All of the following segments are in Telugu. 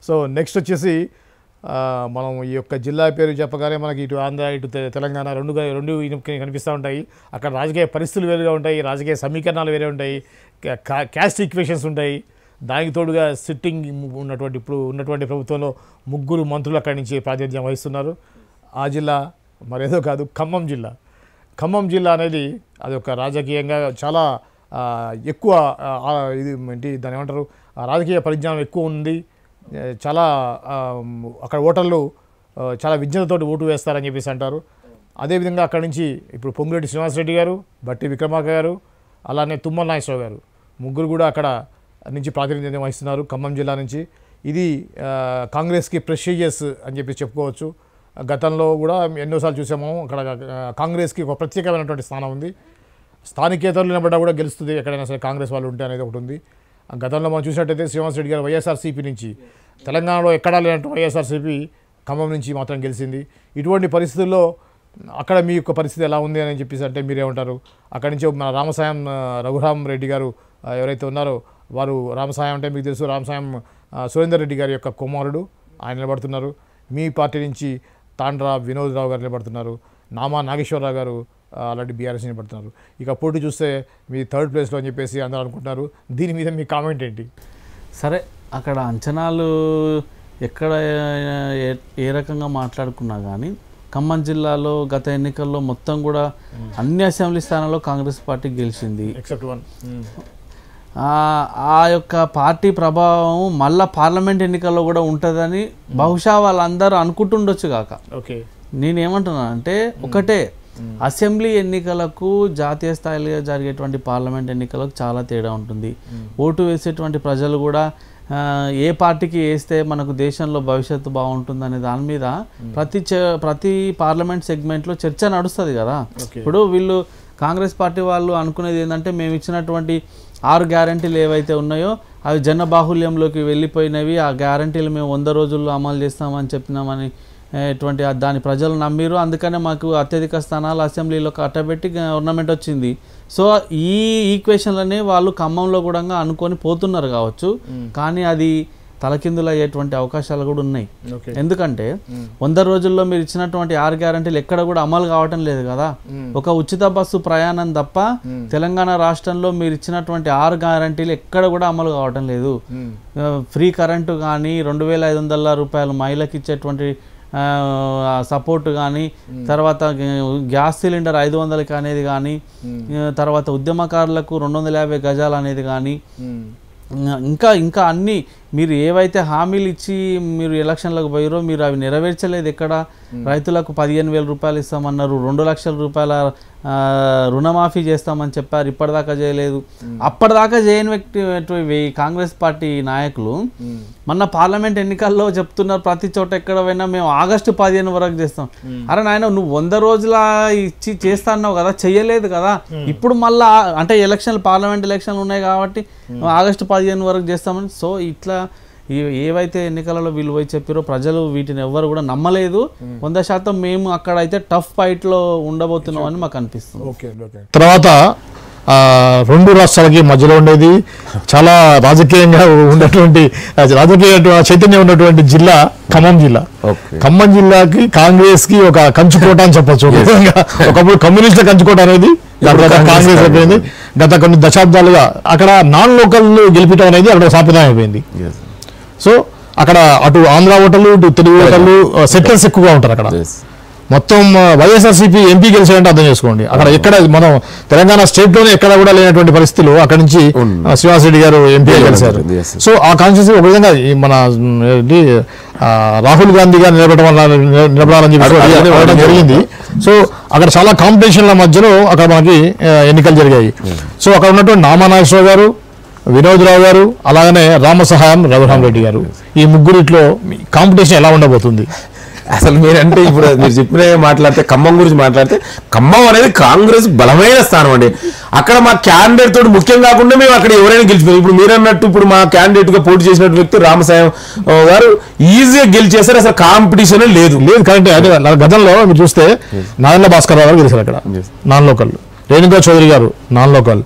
సో నెక్స్ట్ వచ్చేసి ఆ, మనం ఈ యొక్క జిల్లా పేరు చెప్పగానే మనకి ఇటు ఆంధ్ర ఇటు తె- తెలంగాణ రెండు గా- రెండు ఇనుప- కనిపిస్తూ ఉంటాయి అక్కడ రాజకీయ పరిస్థితులు వేరుగా ఉంటాయి రాజకీయ సమీకరణాలు వేరే ఉంటాయి కా- కా- క్యాస్ట్ ఈక్వేషన్స్ ఉంటాయి దానికి తోడుగా సిట్టింగ్ ఉన్నటువంటి ఇప్పుడు ఉన్నటువంటి ప్రభుత్వంలో ముగ్గురు మంత్రులు అక్కడి నుంచి ప్రాతినిధ్యం వహిస్తున్నారు ఆ జిల్లా మరేదో కాదు ఖమ్మం జిల్లా ఖమ్మం జిల్లా అనేది అది ఒక రాజకీయంగా చాలా ఆ, ఎక్కువ ఆ, ఆ, ఇది ఏంటి దాని ఏమంటారు ఆ, రాజకీయ పరిజ్ఞానం ఎక్కువ ఉంది ఏ, చాలా ఆ, అక్కడ ఓటర్లు ఆ, చాలా విజ్ఞతతోటి ఓటు వేస్తారని చెప్పేసి అంటారు అదేవిధంగా అక్కడి నుంచి ఇప్పుడు పొంగిరెడ్డి శ్రీనివాసరెడ్డి గారు బట్టి విక్రమార్క గారు అలానే తుమ్మల నాగేశ్వరరావు గారు ముగ్గురు కూడా అక్కడ నుంచి ప్రాతినిధ్యం వహిస్తున్నారు ఖమ్మం జిల్లా నుంచి ఇది ఆ, కాంగ్రెస్కి ప్రెస్టీజియస్ అని చెప్పి చెప్పుకోవచ్చు గతంలో కూడా ఎన్నోసార్లు చూసాము అక్కడ ఆ, కాంగ్రెస్కి ఒక ప్రత్యేకమైనటువంటి స్థానం ఉంది స్థానికేతరులు నిలబడ్డా కూడా గెలుస్తుంది ఎక్కడైనా సరే కాంగ్రెస్ వాళ్ళు ఉంటే అనేది ఒకటి ఉంది ఆ గతంలో మనం చూసినట్టయితే శ్రీనివాస్ రెడ్డి గారు వైఎస్ఆర్సీపీ నుంచి తెలంగాణలో ఎక్కడా లేనట్టు వైఎస్ఆర్సీపీ ఖమ్మం నుంచి మాత్రం గెలిచింది ఇటువంటి పరిస్థితుల్లో అక్కడ మీ యొక్క పరిస్థితి ఎలా ఉంది అని చెప్పేసి అంటే మీరేమంటారు అక్కడి నుంచి మన రామసాయం ఆ, రఘురామ్ రెడ్డి గారు ఆ, ఎవరైతే ఉన్నారో వారు రామసాయం అంటే మీకు తెలుసు రామసాయం ఆ, సురేందర్ రెడ్డి గారి యొక్క కుమారుడు ఆయన నిలబడుతున్నారు మీ పార్టీ నుంచి తాండ్రా వినోద్ రావు గారు నిలబడుతున్నారు నామా నాగేశ్వరరావు గారు ఆ, అలాంటి బీఆర్ఎస్ నిలబడుతున్నారు ఇక పోటీ చూస్తే మీ థర్డ్ ప్లేస్లో అని చెప్పేసి అందరూ అనుకుంటున్నారు దీని మీద మీ కామెంట్ ఏంటి సరే అక్కడ అంచనాలు ఎక్కడ ఏ- ఏ రకంగా మాట్లాడుకున్నా కానీ ఖమ్మం జిల్లాలో గత ఎన్నికల్లో మొత్తం కూడా అన్ని అసెంబ్లీ స్థానాల్లో కాంగ్రెస్ పార్టీ గెలిచింది ఎక్సెప్ట్ వన్ ఆ- ఆ యొక్క పార్టీ ప్రభావం మళ్ళా పార్లమెంట్ ఎన్నికల్లో కూడా ఉంటుందని బహుశా వాళ్ళందరూ అనుకుంటుండొచ్చు కాక ఓకే నేనేమంటున్నా అంటే ఒకటే అసెంబ్లీ ఎన్నికలకు జాతీయ స్థాయిలో జరిగేటువంటి పార్లమెంట్ ఎన్నికలకు చాలా తేడా ఉంటుంది ఓటు వేసేటువంటి ప్రజలు కూడా ఆ, ఏ పార్టీకి వేస్తే మనకు దేశంలో భవిష్యత్తు బాగుంటుంది అనే దాని మీద ప్రతి చ- ప్రతి పార్లమెంట్ సెగ్మెంట్లో చర్చ నడుస్తుంది కదా Okay. ఇప్పుడు వీళ్ళు కాంగ్రెస్ పార్టీ వాళ్ళు అనుకునేది ఏంటంటే మేము ఇచ్చినటువంటి ఆరు గ్యారంటీలు ఏవైతే ఉన్నాయో అవి జన బాహుల్యంలోకి వెళ్ళిపోయినవి ఆ గ్యారంటీలు మేము వంద రోజుల్లో అమలు చేస్తామని చెప్పినామని ఏ, ఎటువంటి ఆ- దాని ప్రజలు నమ్మిరు అందుకనే మాకు అత్యధిక స్థానాలు అసెంబ్లీలో కట్టబెట్టి గవర్నమెంట్ వచ్చింది సో ఈ ఈక్వేషన్లనే వాళ్ళు ఖమ్మంలో కూడా అనుకొని పోతున్నారు కావచ్చు కానీ అది తలకిందులు అయ్యేటువంటి అవకాశాలు కూడా ఉన్నాయి ఓకే ఎందుకంటే వంద రోజుల్లో మీరు ఇచ్చినటువంటి ఆరు గ్యారంటీలు ఎక్కడ కూడా అమలు కావటం లేదు కదా ఒక ఉచిత బస్సు ప్రయాణం తప్ప తెలంగాణ రాష్ట్రంలో మీరు ఇచ్చినటువంటి ఆరు గ్యారంటీలు ఎక్కడ కూడా అమలు కావటం లేదు ఆ, ఫ్రీ కరెంటు కానీ రెండు వేల ఐదు వందల రూపాయలు మహిళకి ఇచ్చేటువంటి సపోర్ట్ కానీ తర్వాత గా- గ్యాస్ సిలిండర్ ఐదు వందలకి అనేది కానీ ఆ, తర్వాత ఉద్యమకారులకు రెండు వందల యాభై గజాలు అనేది కానీ ఇంకా ఇంకా అన్ని మీరు ఏవైతే హామీలు ఇచ్చి మీరు ఎలక్షన్లకు పోయారో మీరు అవి నెరవేర్చలేదు ఎక్కడ రైతులకు పదిహేను వేల రూపాయలు ఇస్తామన్నారు రెండు లక్షల రూపాయల ఆ, రుణమాఫీ చేస్తామని చెప్పారు ఇప్పటిదాకా చేయలేదు అప్పటిదాకా చేయని వ్యక్తి ఈ కాంగ్రెస్ పార్టీ నాయకులు మొన్న పార్లమెంట్ ఎన్నికల్లో చెప్తున్నారు ప్రతి చోట ఎక్కడ పోయినా మేము ఆగస్టు పదిహేను వరకు చేస్తాం అరే నాయన నువ్వు వంద రోజుల ఇచ్చి చేస్తా అన్నావు కదా చెయ్యలేదు కదా ఇప్పుడు మళ్ళా అంటే ఎలక్షన్లు పార్లమెంట్ ఎలక్షన్లు ఉన్నాయి కాబట్టి ఆగస్టు పదిహేను వరకు చేస్తామని సో ఇట్లా ఈ- ఏవైతే ఎన్నికలలో వీళ్ళు పోయి చెప్పారో ప్రజలు వీటిని ఎవ్వరు కూడా నమ్మలేదు వంద శాతం మేము అక్కడ అయితే టఫ్ ఫైట్ లో ఉండబోతున్నాం అని మాకు అనిపిస్తుంది ఓకే ఓకే తర్వాత ఆ, రెండు రాష్ట్రాలకి మధ్యలో ఉండేది చాలా రాజకీయంగా ఉన్నటువంటి రాజకీయ చైతన్యం ఉన్నటువంటి జిల్లా ఖమ్మం జిల్లా ఓకే ఖమ్మం జిల్లాకి కాంగ్రెస్ కి ఒక కంచుకోట అని చెప్పొచ్చు ఒక విధంగా ఒకప్పుడు కమ్యూనిస్ట్ కంచుకోట అనేది దాని తర్వాత కాంగ్రెస్ అయిపోయింది గత కొన్ని దశాబ్దాలుగా అక్కడ నాన్ లోకల్ గెలిపించడం అనేది అక్కడ సాంప్రదాయం అయిపోయింది Yes. సో అక్కడ అటు ఆంధ్ర ఓటర్లు ఇటు తెలుగు ఓటర్లు సెటిల్స్ ఎక్కువగా ఉంటారు అక్కడ Yes. మొత్తం వైఎస్ఆర్సీపీ ఎంపీ గెలిచాడంటే అర్థం చేసుకోండి అక్కడ ఎక్కడ మనం తెలంగాణ స్టేట్ లోనే ఎక్కడ కూడా లేనటువంటి పరిస్థితులు అక్కడ నుంచి ఉంది. ఆ, శ్రీనివాస్ రెడ్డి గారు ఎంపీ గెలిచారు Yes. సో ఆ కాన్స్టిట్యూన్సీ ఒక విధంగా ఈ మన మ్, ఏంటి, ఆ, రాహుల్ గాంధీ గారు నిలబడడం వల్ల నిల- నిలబడాలని చెప్పి అదే, అదే, అడగడం అదే. జరిగింది సో అక్కడ చాలా కాంపిటీషన్ల మధ్యలో అక్కడ మనకి ఆ, ఎన్నికలు జరిగాయి సో అక్కడ ఉన్నటువంటి నామానాగేశ్వరరావు గారు వినోద్రావు గారు అలాగనే రామసహాయం రఘురామ్ రెడ్డి గారు ఈ ముగ్గురిట్లో కాంపిటీషన్ ఎలా ఉండబోతుంది అసలు మీరంటే ఇప్పుడు మీరు చెప్పిన మాట్లాడితే ఖమ్మం గురించి మాట్లాడితే ఖమ్మం అనేది కాంగ్రెస్ బలమైన స్థానం అండి అక్కడ మా క్యాండిడేట్ తోటి ముఖ్యం కాకుండా మేము అక్కడ ఎవరైనా గెలిచిపోయాం ఇప్పుడు మీరు అన్నట్టు ఇప్పుడు మా క్యాండిడేట్ గా పోటీ చేసినట్టు వ్యక్తి రామసాయం ఆ, గారు ఈజీగా గెలిచేస్తారు అసలు కాంపిటీషన్ లేదు లేదు కరెక్ట్ అదే నా గతంలో మీరు చూస్తే నాదెండ్ల భాస్కర్ రావు గారు గెలిచారు అక్కడ Yes. Non local Renuka Chowdhury గారు నాన్ లోకల్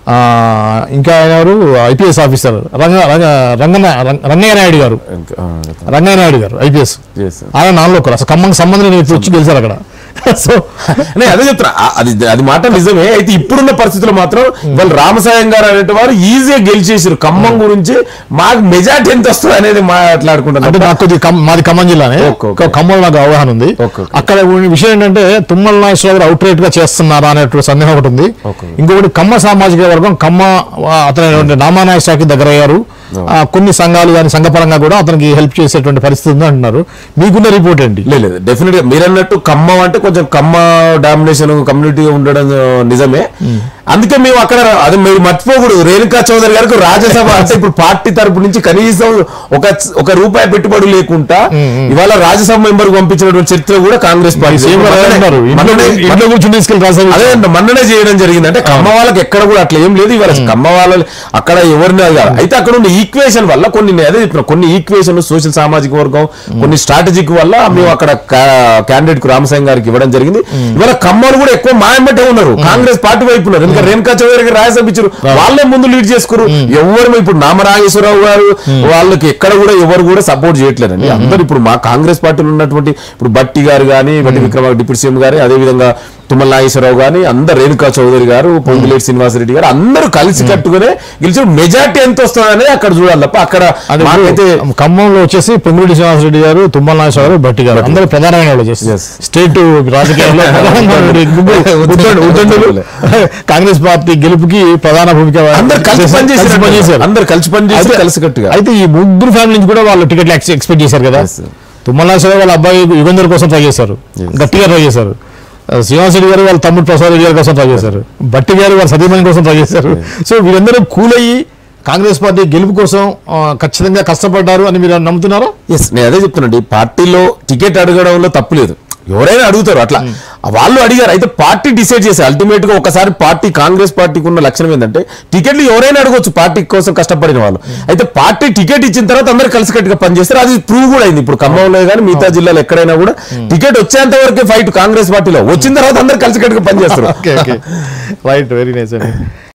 ఆ, ఇంకా ఆయన ఎవరు ఐపీఎస్ ఆఫీసర్ రంగ రంగ రంగన రంగ- రంగయ్య నాయుడు గారు ఇంకా, ఆ, రంగయ్య నాయుడు గారు ఐపీఎస్ yes, sir. ఆయన నాలుగు ఒకరు అసలు ఖమ్మం సంబంధం లేని వ్యక్తి వచ్చి గెలిచారు అక్కడ సో నేను అదే చెప్తున్నా ఆ- అది అది మాట నిజమే అయితే ఇప్పుడున్న పరిస్థితుల్లో మాత్రం వాళ్ళు రామసాయం గారు అనేటి వారు ఈజీగా గెలిచేసారు ఖమ్మం గురించి మాకు మెజార్టీ ఎంత వస్తుంది అనేది మాట్లాడుకుంటాను అంటే నాకు కొద్దిగా కమ్- మాది ఖమ్మం జిల్లానే ఓకే, ఓకే. ఖమ్మంలో నాకు అవగాహన ఉంది ఓకే, ఓకే. అక్కడ ఉన్న విషయం ఏంటంటే తుమ్మల నాగేశ్వరరావు గారు అవుట్ రైట్ గా చేస్తున్నారా అనేటువంటి సందేహం ఒకటి ఉంది ఓకే. ఇంకొకటి కమ్మ సామాజిక వర్గం కమ్మ ఆ, అతను నామానాయ శాఖకి దగ్గర అయ్యారు ఆ, కొన్ని సంఘాలు కానీ సంఘపరంగా కూడా అతనికి హెల్ప్ చేసేటువంటి పరిస్థితి ఉంది అంటున్నారు మీకున్న రిపోర్ట్ ఏంటి లేదు లేదు డెఫినెట్ గా మీరు అన్నట్టు ఖమ్మం అంటే కొంచెం కమ్మ డామినేషన్ కమ్యూనిటీ ఉండడం ఆ, నిజమే అందుకే మేము అక్కడ అది మీరు మర్చిపోకూడదు రేణుకా చౌదరి గారికి రాజ్యసభ అంటే ఇప్పుడు పార్టీ తరపు నుంచి కనీసం ఒక ఒక రూపాయి పెట్టుబడి లేకుండా ఇవాళ రాజ్యసభ మెంబర్ పంపించినటువంటి చరిత్ర కూడా కాంగ్రెస్ పార్టీ సేమ్ గా అంటున్నారు ఇంట్లో మొన్ననే- ఇంట్లో కూర్చొని తీసుకెళ్ళి రాశారు అదే అండి, మొన్ననే చేయడం జరిగింది అంటే కమ్మ వాళ్ళకి ఎక్కడ కూడా అట్లా ఏం లేదు ఇవాళ కమ్మ వాళ్ళ అక్కడ ఎవరిని అది కాదు అయితే అక్కడ ఉన్న ఈక్వేషన్ వల్ల కొన్ని నేను అదే చెప్తున్నా కొన్ని ఈక్వేషన్ సోషల్ సామాజిక వర్గం కొన్ని స్ట్రాటజిక్ వల్ల మేము అక్కడ క్యాండిడేట్ కు రామసాయం గారికి ఇవ్వడం జరిగింది ఇవాళ కమ్మలు కూడా ఎక్కువ మాయమట్టే ఉన్నారు కాంగ్రెస్ పార్టీ వైపు ఉన్నారు ఎందుకంటే రేణుకా చౌదరి గారు రాజ్యసభ ఇచ్చారు వాళ్ళే ముందు లీడ్ చేసుకున్నారు ఎవరు ఇప్పుడు నామరాజేశ్వరరావు గారు వాళ్ళకి ఎక్కడ కూడా ఎవరు కూడా సపోర్ట్ చేయట్లేదండి అందరు ఇప్పుడు మా కాంగ్రెస్ పార్టీలో ఉన్నటువంటి ఇప్పుడు బట్టి గారు కానీ బట్టి విక్రమ డిప్యూటీ సీఎం గారు అదే విధంగా తుమ్మల నాగేశ్వరరావు గాని అందరు రేణుకా చౌదరి గారు పొంగులేటి శ్రీనివాసరెడ్డి గారు అందరూ కలిసి కట్టుకునే గెలిచి మెజార్టీ ఎంత వస్తుందని అక్కడ చూడాలి తప్ప అక్కడ అది మాకైతే ఖమ్మంలో వచ్చేసి పొంగుడి శ్రీనివాసరెడ్డి గారు తుమ్మల నాగేశ్వర గారు భట్టి గారు అందరూ ప్రధానమైన వాళ్ళు వచ్చేసి Yes. స్టేట్ రాజకీయాల్లో ప్రధానమైన ముగ్గురు ఉద్దండు- ఉద్దండులు కాంగ్రెస్ పార్టీ గెలుపుకి ప్రధాన భూమిక అందరు కలిసి కలిసి పనిచేసారు పనిచేశారు అందరు కలిసి పనిచేసి అయితే- కలిసి కట్టుగా అయితే ఈ ముగ్గురు ఫ్యామిలీ నుంచి కూడా వాళ్ళు టికెట్లు ఎక్స్పెక్ట్ చేశారు కదా Yes, sir. తుమ్మల నాగేశ్వర వాళ్ళ అబ్బాయి యుగంధర్ కోసం ట్రై చేశారు గట్టిగా ట్రై చేశారు ఆ, శ్రీనివాస్ రెడ్డి గారు వాళ్ళ తమ్ముడు ప్రసాద్ రెడ్డి గారి కోసం ట్రై చేశారు బట్టి గారు వాళ్ళ సతీమణి కోసం ట్రై చేశారు సో వీరందరూ కూలయ్యి కాంగ్రెస్ పార్టీ గెలుపు కోసం ఆ, ఖచ్చితంగా కష్టపడ్డారు అని మీరు నమ్ముతున్నారా ఎస్ నేను అదే చెప్తున్నాండి పార్టీలో టికెట్ అడగడంలో తప్పు లేదు ఎవరైనా అడుగుతారు అట్లా వాళ్ళు అడిగారు అయితే పార్టీ డిసైడ్ చేశారు అల్టిమేట్ గా ఒకసారి పార్టీ కాంగ్రెస్ పార్టీకి ఉన్న లక్షణం ఏంటంటే టికెట్లు ఎవరైనా అడగొచ్చు పార్టీ కోసం కష్టపడిన వాళ్ళు అయితే పార్టీ టికెట్ ఇచ్చిన తర్వాత అందరు కలిసికట్టుగా పనిచేస్తారు అది ప్రూవ్ కూడా అయింది ఇప్పుడు ఖమ్మంలో కానీ మిగతా జిల్లాలో ఎక్కడైనా కూడా టికెట్ వచ్చేంత వరకే ఫైట్ కాంగ్రెస్ పార్టీలో వచ్చిన తర్వాత అందరు కలిసికట్టుగా పనిచేస్తారు okay okay right very nice అండి